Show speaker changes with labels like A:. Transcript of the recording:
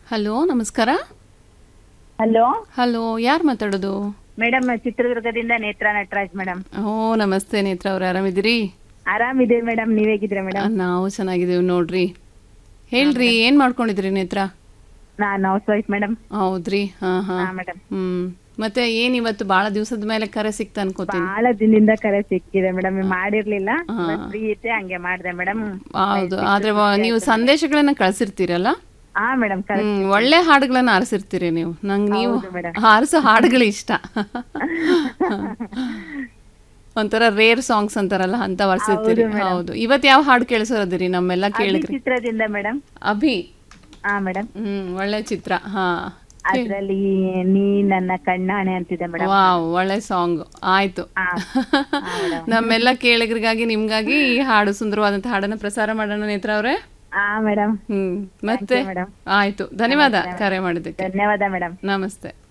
A: Hello ನಮಸ್ಕಾರ
B: hello
A: hello ಯಾರು ಮಾತಾಡೋದು
B: ಮೇಡಮ್ ಚಿತ್ರದುರ್ಗದಿಂದ ನೇತ್ರ ನಟರಾಜ್ ಮೇಡಮ್
A: ಓ ನಮಸ್ತೆ ನೇತ್ರ ಅವ್ರು ಆರಾಮಿದ್ದೀರಿ
B: ಆರಾಮಿದೆ ಮೇಡಮ್ ನೀವ್ ಹೇಗಿದ್ರೆ
A: ಆ,
B: ಮೇಡಮ್
A: ನಾವು ಚೆನ್ನಾಗಿದ್ದೀವಿ ನೋಡ್ರಿ ಹೇಳ್ರಿ ಏನ್ ಮಾಡ್ಕೊಂಡಿದ್ರಿ ನೇತ್ರ
B: ನಾನು ಹೌಸ್ ವೈಫ್ ಮೇಡಮ್
A: ಹೌದ್ರಿ ಹಾ ಹಾ
B: ಹಾ ಮೇಡಮ್
A: ಹ್ಮ್ ಮತ್ತೆ ಏನ್ ಇವತ್ತು ಬಹಳ ದಿವಸದ ಮೇಲೆ ಕರೆ ಸಿಕ್ತ ಅನ್ಕೋತೀನಿ
B: ಬಹಳ ದಿನದಿಂದ ಕರೆ ಸಿಕ್ಕಿದೆ ಮೇಡಮ್ ಮಾಡಿರ್ಲಿಲ್ಲ
A: ಹಾ.
B: ಫ್ರೀ ಇತ್ತೆ ಹಂಗೆ ಮಾಡಿದೆ ಮೇಡಮ್
A: ಹೌದು ಆದ್ರೆ ವ- ನೀವು ಸಂದೇಶಗಳನ್ನ ಕಳ್ಸಿರ್ತೀರಲ್ಲ
B: ಹಾ ಮೇಡಮ್
A: ಹ್ಮ್ ಒಳ್ಳೆ ಹಾಡುಗಳನ್ನ ಆರಿಸಿರ್ತೀರಿ ನೀವು ನಂಗೆ ನೀವು
B: ಹೌದು madam.
A: ಆರಿಸೋ ಹಾಡುಗಳು ಇಷ್ಟ ಒಂಥರ ರೇರ್ ಸಾಂಗ್ಸ್ ಅಂತಾರಲ್ಲ ಅಂತ ಬರ್ಸಿರ್ತೀರಿ
B: ಹೌದು madam.
A: ಹೌದು ಇವತ್ ಯಾವ ಹಾಡು ಕೇಳಿಸೋದಿರಿ ನಮ್ಮೆಲ್ಲ ಕೇಳಿದ್ರಿ
B: ಚಿತ್ರದಿಂದ ಮೇಡಮ್
A: ಅಭಿ
B: ಹಾ ಮೇಡಮ್
A: ಹ್ಮ್ ಒಳ್ಳೆ ಚಿತ್ರ ಹಾ
B: ಅದ್ರಲ್ಲಿ ನೀ ನನ್ನ ಕಣ್ಣಾಣೆ ಅಂತಿದೆ ಮೇಡಮ್
A: ವಾವ್ ಒಳ್ಳೆ ಸಾಂಗ್ ಆಯ್ತು
B: ಹಾ
A: ನಮ್ಮೆಲ್ಲ ಕೇಳಿಗರಿಗಾಗಿ ನಿಮ್ಗಾಗಿ ಈ ಹಾಡು ಸುಂದರವಾದಂತ ಹಾಡನ್ನ ಪ್ರಸಾರ ಮಾಡೋಣ ನೇತ್ರ ಅವ್ರೆ
B: ಹಾ ಮೇಡಮ್
A: ಹ್ಮ್ ಮತ್ತೆ
B: madam.
A: ಆಯ್ತು ಧನ್ಯವಾದ ಕರೆ ಮಾಡಿದ್ದಕ್ಕೆ
B: ಧನ್ಯವಾದ ಮೇಡಮ್
A: ನಮಸ್ತೆ